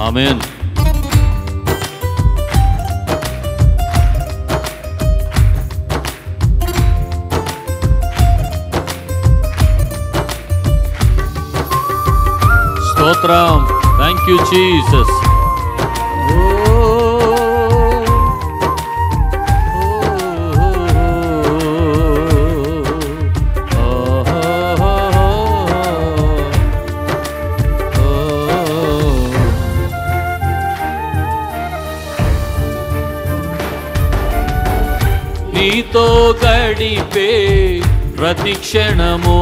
amen స్తోత్రం thank you Jesus నీతో గడిపే ప్రతి క్షణము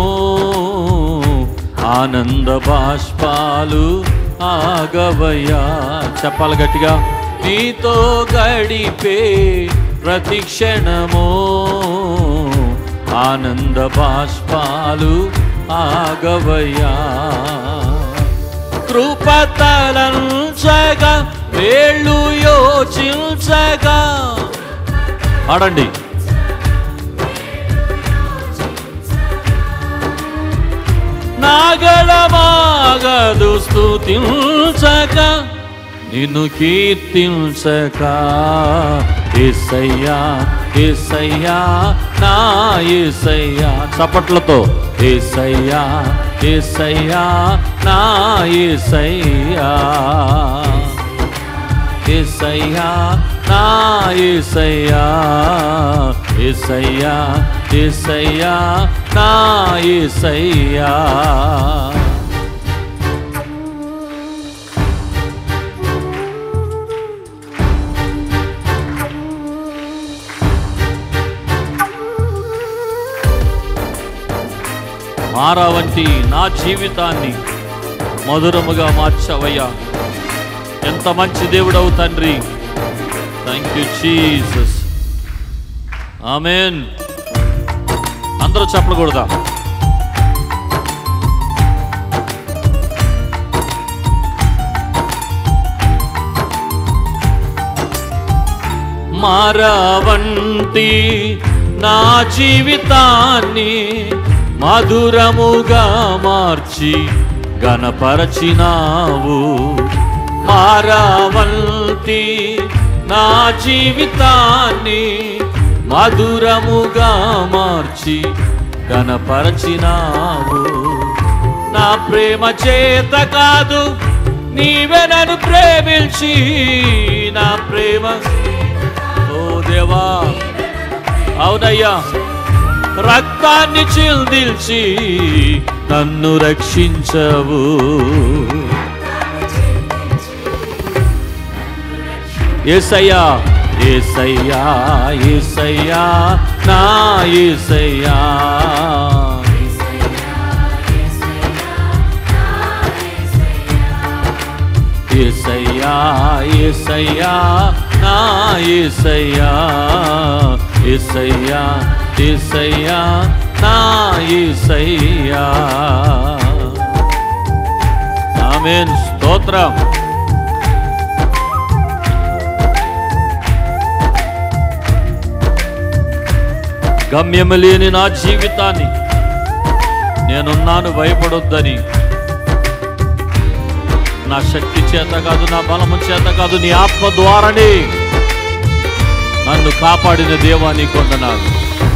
ఆనంద బాష్పాలు ఆగవయ్యా చెప్పాలి గట్టిగా నీతో గడిపే ప్రతి క్షణము ఆనంద బాష్పాలు ఆగవయ్యా కృపతలంచగా వేళ్ళు యోచించగా ఆడండి నాగళమాగదు స్తుతించక నిన్ను కీర్తించక ఏసయ్యా ఏసయ్యా నా ఏసయ్యా చప్పట్లతో ఏసయ్యా ఏసయ్యా నా ఏసయ్యా ఏసయ్యా నా ఏసయ్యా ఏసయ్యా ఏసయ్యా నా ఏసయ్యా మారా వంటి నా జీవితాన్ని మధురముగా మార్చవయ్యా ఎంత మంచి దేవుడవు తండ్రి థ్యాంక్ యూ జీసస్ ఆమెన్ అందరూ చెప్పకూడదా మారవంటి నా జీవితాన్ని మధురముగా మార్చి గణపరచినావు మారవంటి నా జీవితాన్ని మధురముగా మార్చి గణపరచినావు నా ప్రేమ చేత కాదు నీవే నన్ను ప్రేమించి నా ప్రేమ ఓ దేవా అవునయ్యా రక్తాన్ని చిల్దిల్చి నన్ను రక్షించవు ఏసయ్యా ఏసయ్యా ఏసయ్యా నా ఏసయ్యా ఏసయ్యా ఏసయ్యా నా ఏసయ్యా ఏసయ్యా ఏసయ్యా నా ఏసయ్యా ఆమేన్ స్తోత్రం గమ్యము లేని నా జీవితాన్ని నేనున్నాను భయపడొద్దని నా శక్తి చేత కాదు నా బలము చేత కాదు నీ ఆత్మ ద్వారానే నన్ను కాపాడిన దేవా నీ కొండనాలు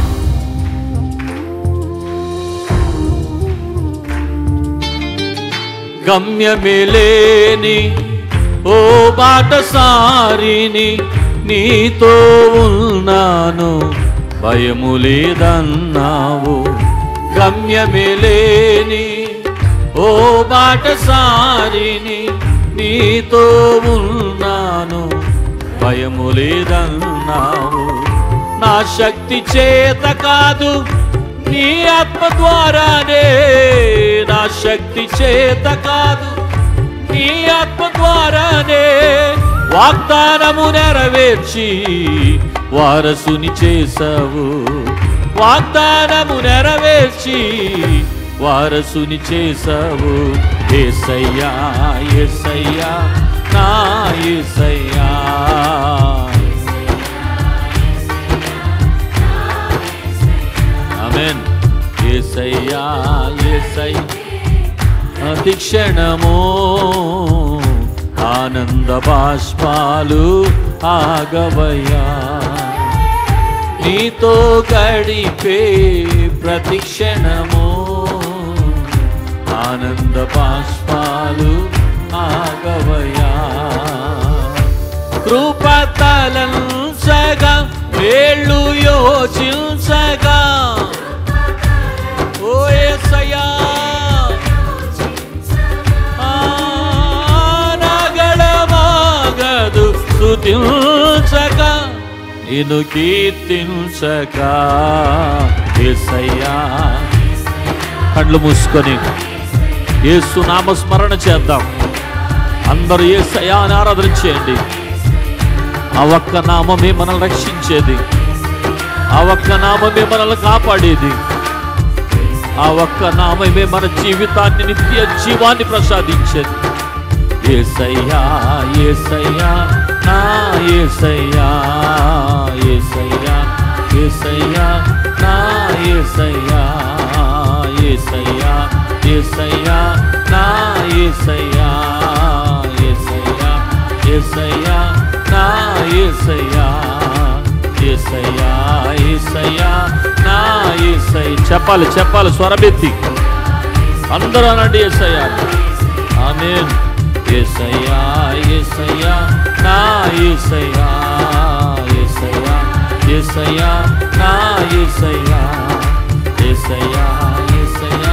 గమ్యమేలేని ఓ బాటసారిని నీతో ఉన్నాను భయము లేదన్నావు గమ్యమేలేని ఓ బాటసారిని నీతో ఉన్నాను భయము లేదన్నావు నా శక్తి చేత కాదు నీ ఆత్మ ద్వారానే నా శక్తి చేత కాదు నీ ఆత్మ ద్వారానే వాగ్దానము నెరవేర్చి వారసుని చేసావు వాగ్దానము నెరవేర్చి వారసుని చేసావు ఏసయ్యా ఏసయ్యా నా ఏసయ్యా ఆమెన్ ఏసయ్యా ఏసై ప్రతి క్షణము ఆనంద బాష్పాలు ఆగవయ్యా నీతో గడిపే ప్రతి క్షణము ఆనంద బాష్పాలు ఆగవయ్యా కృపతలంసగా వేళ్ళు యోచించగా ఓ యేసయ్యా ఆనగడమాగదు స్తుతించక నిన్ను కీర్తించక యేసయ్యా కళ్ళు మూసుకొని యేసు నామస్మరణ చేద్దాం అందరూ యేసయ్యా అని ఆరాధన చేయండి ఆ ఒక్క నామమే మనల్ని రక్షించేది ఆ ఒక్క నామమే మనల్ని కాపాడేది ఆ ఒక్క నామమే మన జీవితాన్ని నిత్య జీవాన్ని ప్రసాదించేది ఏసయ్యా ఏసయ్యా నా ఏసయ్యా ఏసయ్యా ఏసయ్యా నా ఏసయ్యా ఏసయ్యా ఏసయ్యా నా ఏసయ్యా ఏసయ్యా ఏసయ్యా నా ఏసయ్యా ఏసయ్యా ఏసయ్యా నా ఏసయ్య చెప్పాలి చెప్పాలి స్వరమెత్తి అందరూ అనండి ఏసయ్యా ఆమేన్ ఏసయ్యా ఏసయ్యా నా ఏసయ్యా ఏసయ్యా ఏసయ్యా నా ఏసయ్యా ఏసయ్యా ఏసయ్యా